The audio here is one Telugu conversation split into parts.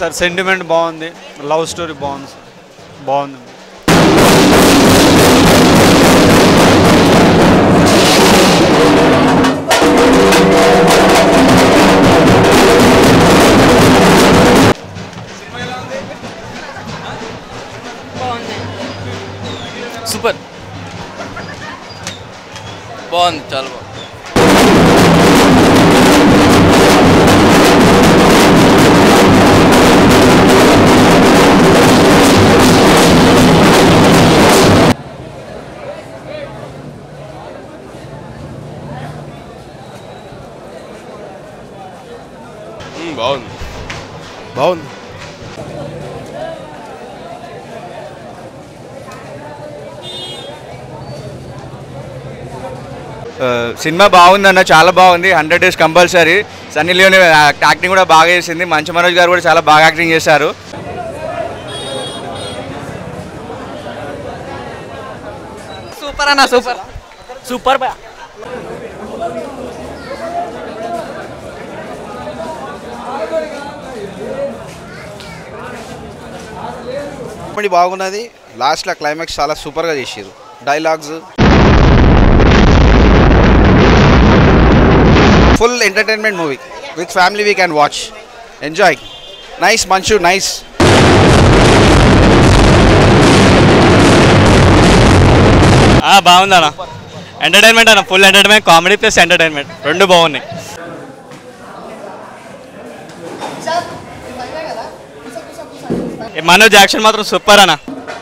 సార్ సెంటిమెంట్ బాగుంది లవ్ స్టోరీ బాగుంది సార్ బాగుంది సూపర్ బాగుంది చాలా బాగుంది బాగుంది బాగుంది సినిమా బాగుందన్న చాలా బాగుంది hundred days compulsory Sunny Leone acting కూడా బాగా చేసింది మంచు మనోజ్ గారు కూడా చాలా బాగా యాక్టింగ్ చేశారు సూపర్ అన్న సూపర్ సూపర్ బా కామెడీ బాగున్నది లాస్ట్లో క్లైమాక్స్ చాలా సూపర్గా చేసారు dialogues full entertainment movie with family we can watch enjoy nice Manchu nice బాగుంది అన్న ఎంటర్టైన్మెంట్ అన్న full entertainment comedy plus entertainment రెండు బాగున్నాయి మనోజ్ యాక్షన్ మాత్రం సూపర్ అన్న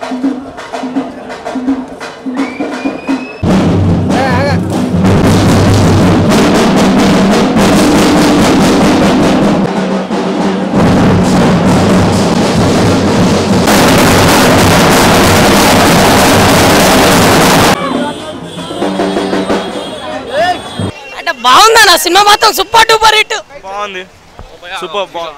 అంటే బాగుందన్న సినిమా మాత్రం సూపర్ డూపర్ హిట్ బాగుంది సూపర్ బాగుంది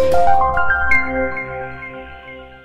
బాగుంది